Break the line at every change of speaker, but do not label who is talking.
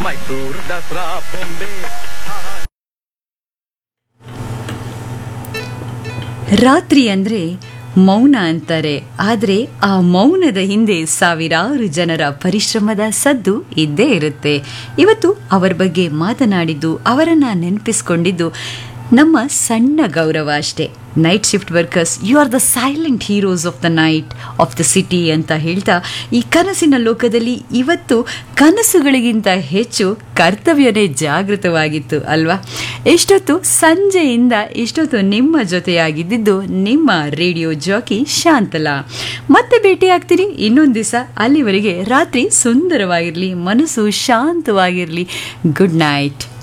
ಮೈಸೂರು ದಸರಾ ಬೊಂಬೆ
ರಾತ್ರಿ ಅಂದ್ರೆ ಮೌನ ಅಂತಾರೆ ಆದರೆ ಆ ಮೌನದ ಹಿಂದೆ ಸಾವಿರಾರು ಜನರ ಪರಿಶ್ರಮದ ಸದ್ದು ಇದ್ದೇ ಇರುತ್ತೆ ಇವತ್ತು ಅವರ ಬಗ್ಗೆ ಮಾತನಾಡಿದ್ದು ಅವರನ್ನ ನೆನಪಿಸ್ಕೊಂಡಿದ್ದು ನಮ್ಮ ಸಣ್ಣ ಗೌರವ ಅಷ್ಟೇ night shift workers you are the silent heroes of the night of the city ಅಂತ ಹೇಳ್ತಾ ಈ ಕನಸಿನ ಲೋಕದಲ್ಲಿ ಇವತ್ತು ಕನಸುಗಳಿಗಿಂತ ಹೆಚ್ಚು ಕರ್ತವ್ಯನೇ ಜಾಗೃತವಾಗಿತ್ತು ಅಲ್ವಾ ಎಷ್ಟೊತ್ತು ಸಂಜೆಯಿಂದ ಇಷ್ಟೊತ್ತು ನಿಮ್ಮ ಜೊತೆಯಾಗಿದ್ದಿದ್ದು ನಿಮ್ಮ ರೇಡಿಯೋ ಜಾಕಿ ಶಾಂತಲಾ ಮತ್ತೆ ಭೇಟಿ ಆಗ್ತೀನಿ ಇನ್ನೊಂದು ದಿವಸ ಅಲ್ಲಿವರೆಗೆ ರಾತ್ರಿ ಸುಂದರವಾಗಿರಲಿ ಮನಸ್ಸು ಶಾಂತವಾಗಿರಲಿ ಗುಡ್ ನೈಟ್